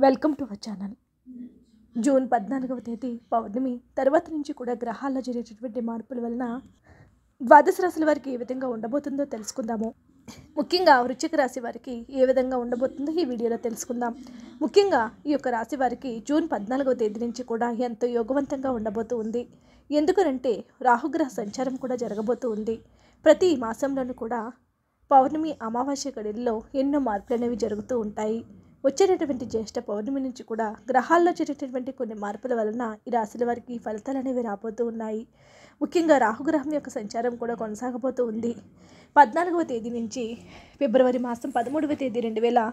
Welcome to our channel June పద్నాలుగవ తేదీ పౌర్ణమి తర్వాత నుంచి కూడా గ్రహాల్లో జరిగేటటువంటి మార్పుల వలన ద్వాదశ రాశుల వారికి ఏ విధంగా ఉండబోతుందో తెలుసుకుందాము ముఖ్యంగా వృశ్చిక రాశి వారికి ఏ విధంగా ఉండబోతుందో ఈ వీడియోలో తెలుసుకుందాం ముఖ్యంగా ఈ యొక్క రాశి వారికి జూన్ పద్నాలుగవ తేదీ నుంచి కూడా ఎంతో యోగవంతంగా ఉండబోతూ ఉంది ఎందుకనంటే రాహుగ్రహ సంచారం కూడా జరగబోతూ ఉంది ప్రతి మాసంలోనూ కూడా పౌర్ణమి అమావాస్య గడిలో ఎన్నో మార్పులు అనేవి జరుగుతూ ఉంటాయి వచ్చేటటువంటి జ్యేష్ఠ పౌర్ణమి నుంచి కూడా గ్రహాల్లో జరిగేటటువంటి కొన్ని మార్పుల వలన ఈ రాశుల వారికి ఫలితాలు అనేవి రాబోతూ ఉన్నాయి ముఖ్యంగా రాహుగ్రహం యొక్క సంచారం కూడా కొనసాగబోతూ ఉంది పద్నాలుగవ తేదీ నుంచి ఫిబ్రవరి మాసం పదమూడవ తేదీ రెండు వేల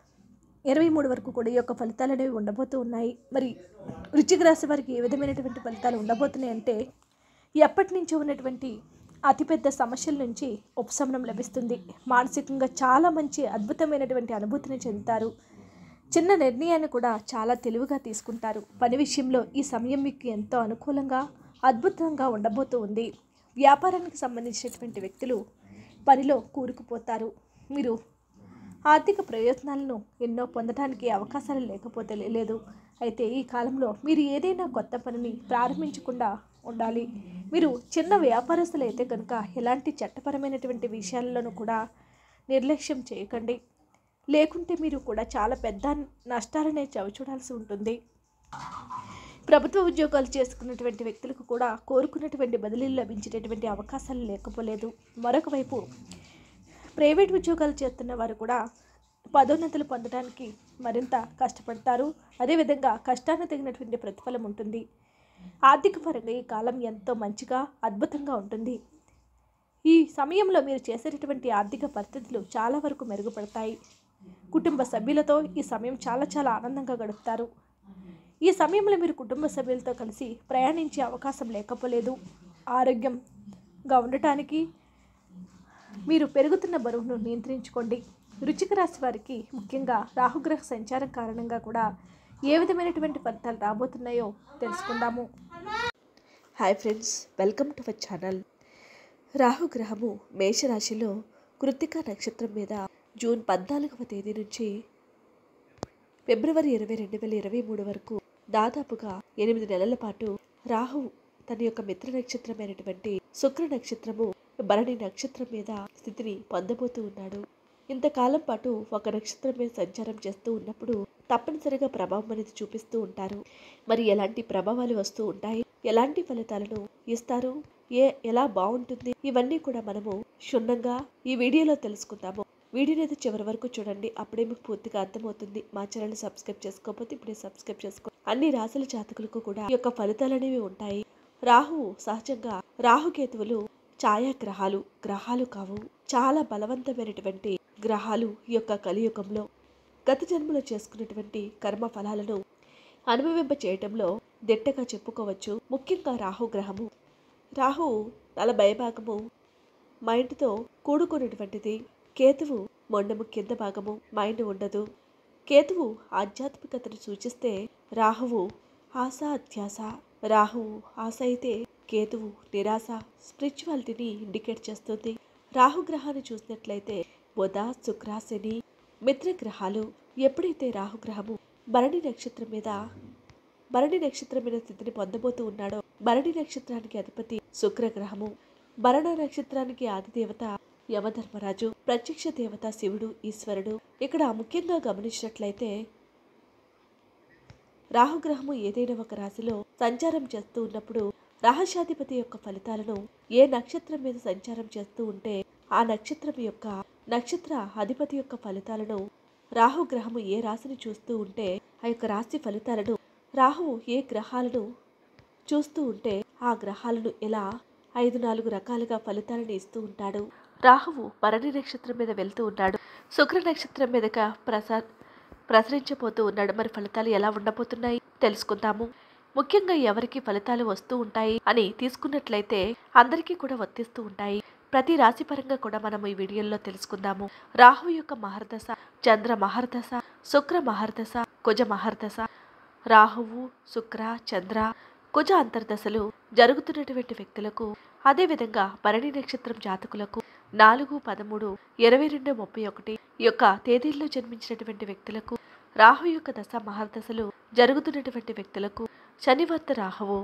ఇరవై మూడు వరకు కూడా ఈ యొక్క ఫలితాలు అనేవి ఉండబోతూ ఉన్నాయి మరి వృశ్చిక రాశి వారికి ఏ విధమైనటువంటి ఫలితాలు ఉండబోతున్నాయి అంటే ఎప్పటి నుంచో ఉన్నటువంటి అతిపెద్ద సమస్యల నుంచి ఉపశమనం లభిస్తుంది మానసికంగా చాలా మంచి అద్భుతమైనటువంటి అనుభూతిని చెందుతారు చిన్న నిర్ణయాన్ని కూడా చాలా తెలివిగా తీసుకుంటారు పని విషయంలో ఈ సమయం మీకు ఎంతో అనుకూలంగా అద్భుతంగా ఉండబోతూ ఉంది వ్యాపారానికి సంబంధించినటువంటి వ్యక్తులు పనిలో కూరుకుపోతారు మీరు ఆర్థిక ప్రయోజనాలను ఎన్నో పొందడానికి అవకాశాలు లేకపోతే లేదు అయితే ఈ కాలంలో మీరు ఏదైనా కొత్త పనిని ప్రారంభించకుండా ఉండాలి మీరు చిన్న వ్యాపారస్తులు అయితే కనుక ఎలాంటి చట్టపరమైనటువంటి విషయాల్లోనూ కూడా నిర్లక్ష్యం చేయకండి లేకుంటే మీరు కూడా చాలా పెద్ద నష్టాలనే చవిచూడాల్సి ఉంటుంది ప్రభుత్వ ఉద్యోగాలు చేసుకున్నటువంటి వ్యక్తులకు కూడా కోరుకున్నటువంటి బదిలీలు లభించేటటువంటి అవకాశాలు లేకపోలేదు మరొక వైపు ప్రైవేట్ ఉద్యోగాలు చేస్తున్న వారు కూడా పదోన్నతులు పొందడానికి మరింత కష్టపడతారు అదేవిధంగా కష్టాన్ని తగినటువంటి ప్రతిఫలం ఉంటుంది ఆర్థిక పరంగా ఈ కాలం ఎంతో మంచిగా అద్భుతంగా ఉంటుంది ఈ సమయంలో మీరు చేసేటటువంటి ఆర్థిక పరిస్థితులు చాలా వరకు మెరుగుపడతాయి కుటుంబ సభ్యులతో ఈ సమయం చాలా చాలా ఆనందంగా గడుపుతారు ఈ సమయంలో మీరు కుటుంబ సభ్యులతో కలిసి ప్రయాణించే అవకాశం లేకపోలేదు ఆరోగ్యంగా ఉండటానికి మీరు పెరుగుతున్న బరువును నియంత్రించుకోండి రుచిక రాశి వారికి ముఖ్యంగా రాహుగ్రహ సంచారం కారణంగా కూడా ఏ విధమైనటువంటి ఫలితాలు రాబోతున్నాయో తెలుసుకుందాము hi friends welcome to our channel రాహుగ్రహము మేషరాశిలో కృత్తిక నక్షత్రం మీద జూన్ పద్నాలుగవ తేదీ నుంచి ఫిబ్రవరి ఇరవై రెండు వేల ఇరవై మూడు వరకు దాదాపుగా ఎనిమిది నెలల పాటు రాహు తన యొక్క మిత్ర నక్షత్రమైనటువంటి శుక్ర నక్షత్రము భరణి నక్షత్రం మీద స్థితిని పొందబోతూ ఉన్నాడు ఇంతకాలం పాటు ఒక నక్షత్రం మీద సంచారం చేస్తూ ఉన్నప్పుడు తప్పనిసరిగా ప్రభావం అనేది చూపిస్తూ ఉంటారు మరి ఎలాంటి ప్రభావాలు వస్తూ ఉంటాయి ఎలాంటి ఫలితాలను ఇస్తారు ఏ ఎలా బాగుంటుంది ఇవన్నీ కూడా మనము క్షుణ్ణంగా ఈ వీడియోలో తెలుసుకుందాము వీడియోని అయితే చివరి వరకు చూడండి అప్పుడే మీకు పూర్తిగా అర్థమవుతుంది మా ఛానల్ సబ్స్క్రైబ్ చేసుకోకపోతే ఇప్పుడే సబ్స్క్రైబ్ చేసుకో అన్ని రాశుల జాతకులకు కూడా ఈ యొక్క ఫలితాలు అనేవి ఉంటాయి రాహువు సహజంగా రాహుకేతువులు ఛాయాగ్రహాలు గ్రహాలు కావు చాలా బలవంతమైనటువంటి గ్రహాలు ఈ యొక్క కలియుగంలో గత జన్మలో చేసుకున్నటువంటి కర్మ ఫలాలను అనుభవింప చేయటంలో దిట్టగా చెప్పుకోవచ్చు ముఖ్యంగా రాహు గ్రహము రాహు తల భయభాగము మైండ్తో కూడుకున్నటువంటిది కేతువు మొండము కింద భాగము మైండ్ ఉండదు కేతువు ఆధ్యాత్మికతను సూచిస్తే రాహువు ఆశ అత్యాస రాహువు ఆశ అయితే కేతువు నిరాశ స్పిరిచువాలిటీని ఇండికేట్ చేస్తుంది రాహుగ్రహాన్ని చూసినట్లయితే బుధ శుక్ర శని మిత్రగ్రహాలు ఎప్పుడైతే రాహుగ్రహము భరణి నక్షత్రం మీద భరణి నక్షత్రం మీద స్థితిని పొందబోతూ ఉన్నాడో భరణి నక్షత్రానికి అధిపతి శుక్రగ్రహము భరణ నక్షత్రానికి ఆదిదేవత యమధర్మరాజు ప్రత్యక్ష దేవత శివుడు ఈశ్వరుడు ఇక్కడ ముఖ్యంగా గమనించినట్లయితే రాహుగ్రహము ఏదైనా ఒక రాశిలో సంచారం చేస్తూ ఉన్నప్పుడు రహస్యాధిపతి యొక్క ఫలితాలను ఏ నక్షత్రం మీద సంచారం చేస్తూ ఉంటే ఆ నక్షత్రం యొక్క నక్షత్ర అధిపతి యొక్క ఫలితాలను రాహుగ్రహము ఏ రాశిని చూస్తూ ఉంటే ఆ యొక్క రాశి ఫలితాలను రాహువు ఏ గ్రహాలను చూస్తూ ఉంటే ఆ గ్రహాలను ఎలా ఐదు నాలుగు రకాలుగా ఫలితాలను ఇస్తూ ఉంటాడు రాహువు భరణి నక్షత్రం మీద వెళ్తూ ఉన్నాడు శుక్ర నక్షత్రం మీదగా ప్రసా ప్రసరించబోతూ ఉన్నాడు మరి ఫలితాలు ఎలా ఉండబోతున్నాయి తెలుసుకుందాము ముఖ్యంగా ఎవరికి ఫలితాలు వస్తూ ఉంటాయి అని తీసుకున్నట్లయితే అందరికీ కూడా వర్తిస్తూ ఉంటాయి ప్రతి రాశి పరంగా కూడా మనం ఈ వీడియోలో తెలుసుకుందాము రాహు యొక్క మహర్దశ చంద్ర మహర్దశ శుక్ర మహర్దశ కుజ మహర్దశ రాహువు శుక్ర చంద్ర కుజ అంతర్దశలు జరుగుతున్నటువంటి వ్యక్తులకు అదేవిధంగా భరణి నక్షత్రం జాతకులకు నాలుగు పదమూడు ఇరవై రెండు ముప్పై ఒకటి యొక్క తేదీల్లో జన్మించినటువంటి వ్యక్తులకు రాహు యొక్క దశ మహాదశలు జరుగుతున్నటువంటి వ్యక్తులకు శనివర్త రాహువు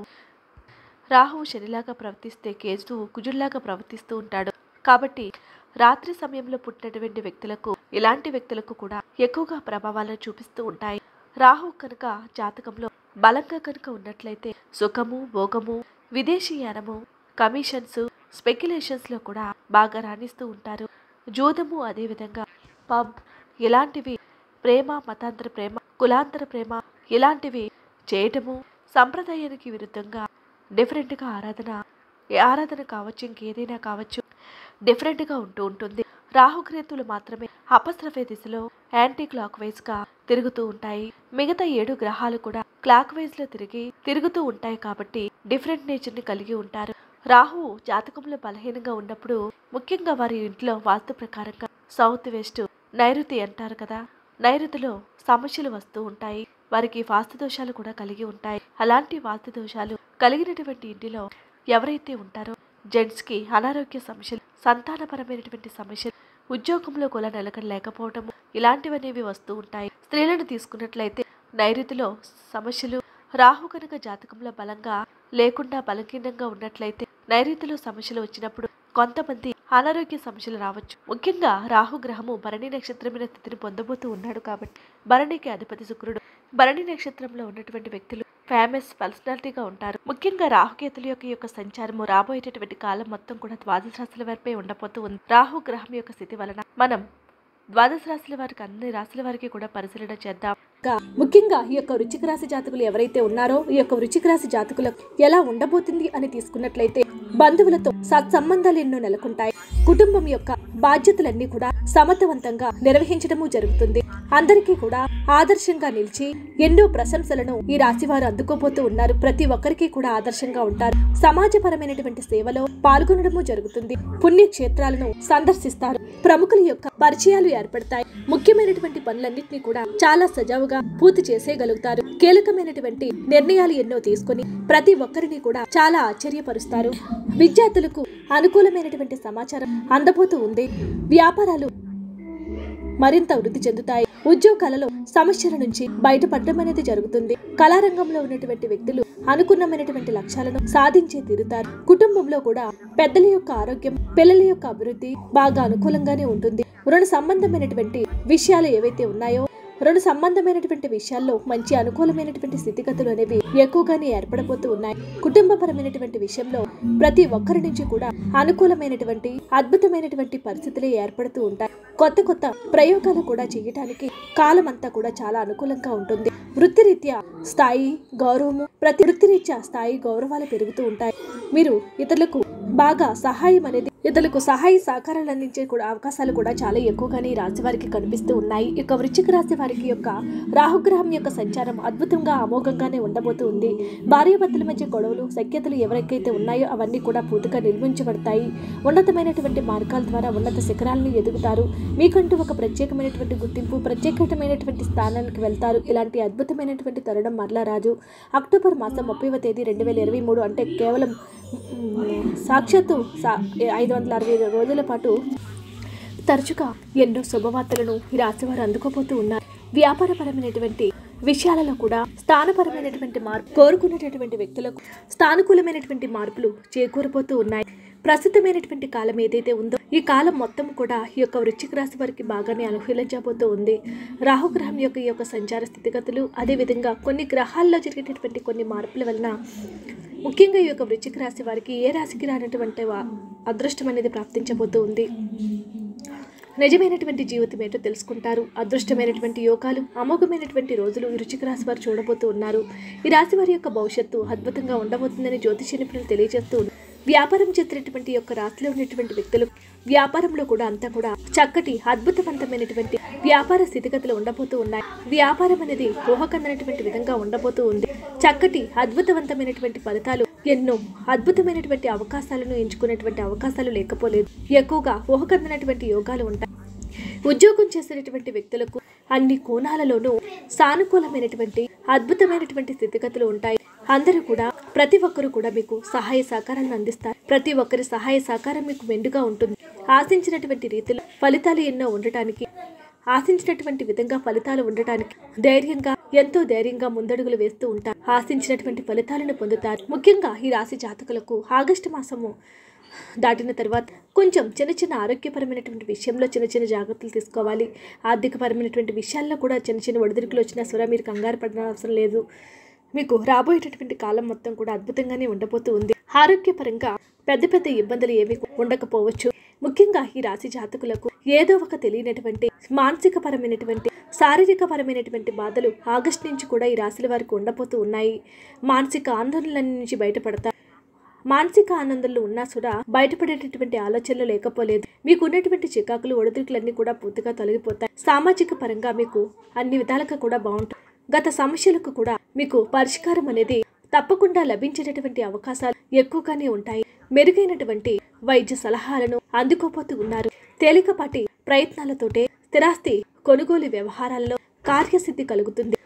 రాహువు శనిలాగా ప్రవర్తిస్తే కేతు కుజుల్లాగా ప్రవర్తిస్తూ ఉంటాడు కాబట్టి రాత్రి సమయంలో పుట్టినటువంటి వ్యక్తులకు ఇలాంటి వ్యక్తులకు కూడా ఎక్కువగా ప్రభావాలను చూపిస్తూ ఉంటాయి రాహు కనుక జాతకంలో బలంగా కనుక ఉన్నట్లయితే సుఖము భోగము విదేశీయానము కమిషన్స్ స్పెక్యులేషన్స్ లో కూడా బాగా రాణిస్తూ ఉంటారు జూదము అదేవిధంగా పబ్ ఇలాంటివి ప్రేమ మతాంతర ప్రేమ కులాంతర ప్రేమ ఇలాంటివి చేయటము సంప్రదాయానికి విరుద్ధంగా డిఫరెంట్గా ఆరాధన ఏ ఆరాధన కావచ్చు ఇంకేదైనా కావచ్చు డిఫరెంట్గా ఉంటూ ఉంటుంది రాహుగ్రతులు మాత్రమే అపస్రఫే దిశలో యాంటీ క్లాక్ వైజ్గా తిరుగుతూ ఉంటాయి మిగతా ఏడు గ్రహాలు కూడా క్లాక్ వైజ్లో తిరిగి తిరుగుతూ ఉంటాయి కాబట్టి డిఫరెంట్ నేచర్ని కలిగి ఉంటారు రాహు జాతకంలో బలహీనంగా ఉన్నప్పుడు ముఖ్యంగా వారి ఇంట్లో వాస్తు ప్రకారంగా సౌత్ వెస్ట్ నైరుతి అంటారు కదా నైరుతిలో సమస్యలు వస్తూ ఉంటాయి వారికి వాస్తు దోషాలు కూడా కలిగి ఉంటాయి అలాంటి వాస్తు దోషాలు కలిగినటువంటి ఇంటిలో ఎవరైతే ఉంటారో జెంట్స్ కి అనారోగ్య సమస్యలు సంతానపరమైనటువంటి సమస్యలు ఉద్యోగంలో కూడా నిలకడ లేకపోవటము ఇలాంటివనేవి వస్తూ ఉంటాయి స్త్రీలను తీసుకున్నట్లయితే నైరుతిలో సమస్యలు రాహు కనుక జాతకంలో బలంగా లేకుండా బలహీనంగా ఉన్నట్లయితే నైరుతిలో సమస్యలు వచ్చినప్పుడు కొంతమంది అనారోగ్య సమస్యలు రావచ్చు ముఖ్యంగా రాహు గ్రహము భరణి నక్షత్రమైన స్థితిని పొందబోతూ ఉన్నాడు కాబట్టి భరణికి అధిపతి శుక్రుడు భరణి నక్షత్రంలో ఉన్నటువంటి వ్యక్తులు ఫేమస్ పర్సనాలిటీగా ఉంటారు ముఖ్యంగా రాహుకేతుల యొక్క యొక్క సంచారము రాబోయేటటువంటి కాలం మొత్తం కూడా ద్వాదశ రాశుల వరపై ఉండబోతూ ఉంది రాహు గ్రహం యొక్క స్థితి వలన మనం ద్వాదశ రాశుల వారికి అన్ని రాశుల వారికి కూడా పరిశీలన చేద్దాం గా ముఖ్యంగా ఈ యొక్క వృచ్చిక రాశి జాతకులు ఎవరైతే ఉన్నారో ఈ యొక్క వృచ్చిక రాశి జాతకులకు ఎలా ఉండబోతుంది అని తీసుకున్నట్లయితే బంధువులతో సత్సంబంధాలు ఎన్నో నెలకొంటాయి కుటుంబం యొక్క బాధ్యతలన్నీ కూడా సమర్థవంతంగా నిర్వహించడము జరుగుతుంది అందరికీ కూడా ఆదర్శంగా నిలిచి ఎన్నో ప్రశంసలను ఈ రాశి వారు అందుకోబోతూ ఉన్నారు ప్రతి ఒక్కరికి కూడా ఆదర్శంగా ఉంటారు సమాజపరమైనటువంటి సేవలో పాల్గొనడము జరుగుతుంది పుణ్యక్షేత్రాలను సందర్శిస్తారు ప్రముఖుల యొక్క పరిచయాలు ఏర్పడతాయి ముఖ్యమైనటువంటి పనులన్నింటినీ కూడా చాలా సజావుగా పూర్తి చేసేయగలుగుతారు కీలకమైనటువంటి నిర్ణయాలు ఎన్నో తీసుకొని ప్రతి ఒక్కరిని కూడా చాలా ఆశ్చర్యపరుస్తారు విద్యార్థులకు అనుకూలమైనటువంటి సమాచారం అందబోతూ ఉంది వ్యాపారాలు మరింత వృద్ధి చెందుతాయి ఉద్యోగాలలో సమస్యల నుంచి బయటపడడం అనేది జరుగుతుంది కళారంగంలో ఉన్నటువంటి వ్యక్తులు అనుకున్నమైనటువంటి లక్ష్యాలను సాధించే తీరుతారు కుటుంబంలో కూడా పెద్దల యొక్క ఆరోగ్యం పిల్లల యొక్క అభివృద్ధి బాగా అనుకూలంగానే ఉంటుంది రుణ సంబంధమైనటువంటి విషయాలు ఏవైతే ఉన్నాయో రుణ సంబంధమైనటువంటి విషయాల్లో మంచి అనుకూలమైనటువంటి స్థితిగతులు అనేవి ఎక్కువగానే ఏర్పడబోతూ ఉన్నాయి కుటుంబపరమైనటువంటి విషయంలో ప్రతి ఒక్కరి నుంచి కూడా అనుకూలమైనటువంటి అద్భుతమైనటువంటి పరిస్థితులే ఏర్పడుతూ ఉంటాయి కొత్త కొత్త ప్రయోగాలు కూడా చేయటానికి కాలం అంతా కూడా చాలా అనుకూలంగా ఉంటుంది వృత్తిరీత్యా స్థాయి గౌరవము ప్రతి వృత్తిరీత్యా స్థాయి గౌరవాలు పెరుగుతూ ఉంటాయి మీరు ఇతరులకు బాగా సహాయం అనేది ఇతరులకు సహాయ సహకారాలు అందించే కూడా అవకాశాలు కూడా చాలా ఎక్కువగానే ఈ రాశి వారికి కనిపిస్తూ ఉన్నాయి ఈ యొక్క వృశ్చిక రాశి వారికి యొక్క రాహుగ్రహం యొక్క సంచారం అద్భుతంగా అమోఘంగానే ఉండబోతూ ఉంది భార్యాభర్తల మధ్య గొడవలు సఖ్యతలు ఎవరికైతే ఉన్నాయో అవన్నీ కూడా పూర్తిగా నిర్మించబడతాయి ఉన్నతమైనటువంటి మార్గాల ద్వారా ఉన్నత శిఖరాలను ఎదుగుతారు మీకంటూ ఒక ప్రత్యేకమైనటువంటి గుర్తింపు ప్రత్యేకమైనటువంటి స్థానానికి వెళ్తారు ఇలాంటి అద్భుతమైనటువంటి తరుణం మరలా రాజు అక్టోబర్ మాసం ముప్పైవ తేదీ రెండు వేల ఇరవై మూడు అంటే కేవలం మ్, సాక్షాత్తు సా ఐదు వందల అరవై రోజుల పాటు తరచుగా ఎన్నో శుభవార్తలను ఈ రాశివారు అందుకోబోతూ ఉన్నారు వ్యాపారపరమైనటువంటి విషయాలలో కూడా స్థానపరమైనటువంటి మార్పు కోరుకునేటటువంటి వ్యక్తులకు స్థానుకూలమైనటువంటి మార్పులు చేకూరబోతూ ఉన్నాయి ప్రస్తుతమైనటువంటి కాలం ఏదైతే ఉందో ఈ కాలం మొత్తం కూడా ఈ యొక్క వృశ్చిక రాశి వారికి బాగానే అనుకూలించబోతూ ఉంది రాహుగ్రహం యొక్క ఈ యొక్క సంచార స్థితిగతులు అదేవిధంగా కొన్ని గ్రహాల్లో జరిగేటటువంటి కొన్ని మార్పుల వలన ముఖ్యంగా ఈ యొక్క వృశ్చిక రాశి వారికి ఏ రాశికి రానటువంటి వా- అదృష్టం అనేది ప్రాప్తించబోతూ ఉంది నిజమైనటువంటి జీవితం ఏంటో తెలుసుకుంటారు అదృష్టమైనటువంటి యోగాలు అమోఘమైనటువంటి రోజులు ఈ రుచిక రాశి వారు చూడబోతూ ఉన్నారు ఈ రాశి వారి యొక్క భవిష్యత్తు అద్భుతంగా ఉండబోతుందని జ్యోతిష నిపుణులు తెలియజేస్తూ ఉన్నారు. వ్యాపారం చేస్తున్నటువంటి యొక్క రాశిలో ఉన్నటువంటి వ్యక్తులు వ్యాపారంలో కూడా అంతా కూడా చక్కటి అద్భుతవంతమైనటువంటి వ్యాపార స్థితిగతులు ఉండబోతూ ఉన్నాయి వ్యాపారం అనేది ఊహకందనటువంటి విధంగా ఉండబోతూ ఉంది చక్కటి అద్భుతవంతమైనటువంటి ఫలితాలు ఎన్నో అద్భుతమైనటువంటి అవకాశాలను ఎంచుకునేటువంటి అవకాశాలు లేకపోలేదు ఎక్కువగా ఊహకందనటువంటి యోగాలు ఉంటాయి ఉద్యోగం చేసేటటువంటి వ్యక్తులకు అన్ని కోణాలలోనూ సానుకూలమైనటువంటి అద్భుతమైనటువంటి స్థితిగతులు ఉంటాయి అందరూ కూడా ప్రతి ఒక్కరూ కూడా మీకు సహాయ సహకారాలను అందిస్తారు ప్రతి ఒక్కరి సహాయ సహకారం మీకు మెండుగా ఉంటుంది ఆశించినటువంటి రీతిలో ఫలితాలు ఎన్నో ఉండటానికి ఆశించినటువంటి విధంగా ఫలితాలు ఉండటానికి ధైర్యంగా ఎంతో ధైర్యంగా ముందడుగులు వేస్తూ ఉంటారు ఆశించినటువంటి ఫలితాలను పొందుతారు ముఖ్యంగా ఈ రాశి జాతకులకు ఆగస్టు మాసము దాటిన తర్వాత కొంచెం చిన్న చిన్న ఆరోగ్యపరమైనటువంటి విషయంలో చిన్న చిన్న జాగ్రత్తలు తీసుకోవాలి ఆర్థికపరమైనటువంటి విషయాల్లో కూడా చిన్న చిన్న ఒడిదుడుకులు వచ్చినా సరే మీరు కంగారు పడిన అవసరం లేదు మీకు రాబోయేటటువంటి కాలం మొత్తం కూడా అద్భుతంగానే ఉండబోతూ ఉంది ఆరోగ్యపరంగా పెద్ద పెద్ద ఇబ్బందులు ఏమీ ఉండకపోవచ్చు ముఖ్యంగా ఈ రాశి జాతకులకు ఏదో ఒక తెలియనటువంటి మానసిక పరమైనటువంటి శారీరక పరమైనటువంటి బాధలు ఆగస్టు నుంచి కూడా ఈ రాశుల వారికి ఉండబోతూ ఉన్నాయి మానసిక ఆందోళనల నుంచి బయటపడతారు మానసిక ఆనందంలో ఉన్నా కూడా బయటపడేటటువంటి ఆలోచనలు లేకపోలేదు మీకు ఉన్నటువంటి చికాకులు ఒడిదుడుకులన్నీ కూడా పూర్తిగా తొలగిపోతాయి సామాజిక పరంగా మీకు అన్ని విధాలుగా కూడా బాగుంటుంది గత సమస్యలకు కూడా మీకు పరిష్కారం అనేది తప్పకుండా లభించేటటువంటి అవకాశాలు ఎక్కువగానే ఉంటాయి మెరుగైనటువంటి వైద్య సలహాలను అందుకోపోతూ ఉన్నారు తేలికపాటి ప్రయత్నాలతోటే స్థిరాస్తి కొనుగోలు వ్యవహారాల్లో కార్యసిద్ధి కలుగుతుంది